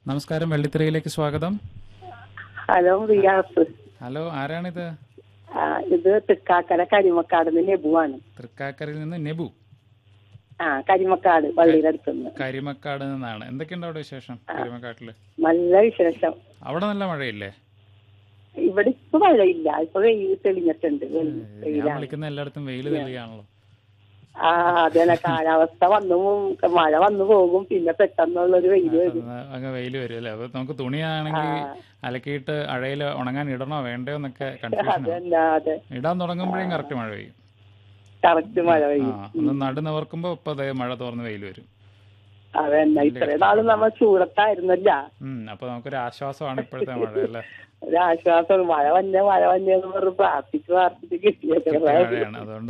നമസ്കാരം വെള്ളിത്തിരയിലേക്ക് സ്വാഗതം hello Riyas hello ആരാണിത് ആ, ഇത് തൃക്കാക്കര കരിമക്കാട് നെബുവാണ് തൃക്കാക്കരയിൽ നിന്ന് നെബു ആ കരിമക്കാട് പള്ളിയുടെ അടുത്തുനിന്ന് കരിമക്കാട് നിന്നാണ് എന്തൊക്കെയുണ്ട് അവിടെ വിശേഷം കരിമക്കാട്ടില് നല്ല വിശേഷം അവിടെ നല്ല മഴയില്ലേ ഇവിടെ ഇപ്പൊ മഴയില്ല ഇപ്പൊ വെയിൽ തെളിഞ്ഞിട്ടുണ്ട് വെയിൽ- ഞാൻ വെയിലാണ് വിളിക്കുന്ന എല്ലായിടത്തും വെയിൽ തെളിയാണല്ലോ ആ അതന്നെ കാലാവസ്ഥ വന്നു പോവും. മഴ വന്നു പോകും പിന്നെ പെട്ടെന്നുള്ളൊരു വെയിൽ വരും അന്ന് അങ്ങ് വെയിൽ വരും അല്ലേ അപ്പൊ നമുക്ക് തുണിയാണെങ്കിൽ അലക്കിയിട്ട് അഴയിൽ ഉണങ്ങാൻ ഇടണോ വേണ്ടയോ എന്നൊക്കെ കൺഫ്യൂഷൻ അതല്ല അതെ ഇടാൻ തുടങ്ങുമ്പോഴേയും കറക്റ്റ് മഴ പെയ്യും കറക്റ്റ് മഴ ആ പെയ്യും ഒന്ന് നടു നിവർക്കുമ്പോ ഇപ്പൊ അതേ മഴ തോർന്ന് വെയിൽ വരും അതന്നെ ഇത്രയും നാള് നമ്മൾ ചൂടത്തായിരുന്നല്ല ഉം അപ്പൊ നമുക്കൊരു ആശ്വാസമാണ് ഇപ്പോഴത്തെ മഴ അല്ലേ ഒരു ആശ്വാസം മഴ വന്നെ മഴ വന്നേന്ന് പറഞ്ഞ് പ്രാർത്ഥിച്ച് പ്രാർത്ഥിച്ച് കിട്ടിയത് മഴയാണ് അതുകൊണ്ട്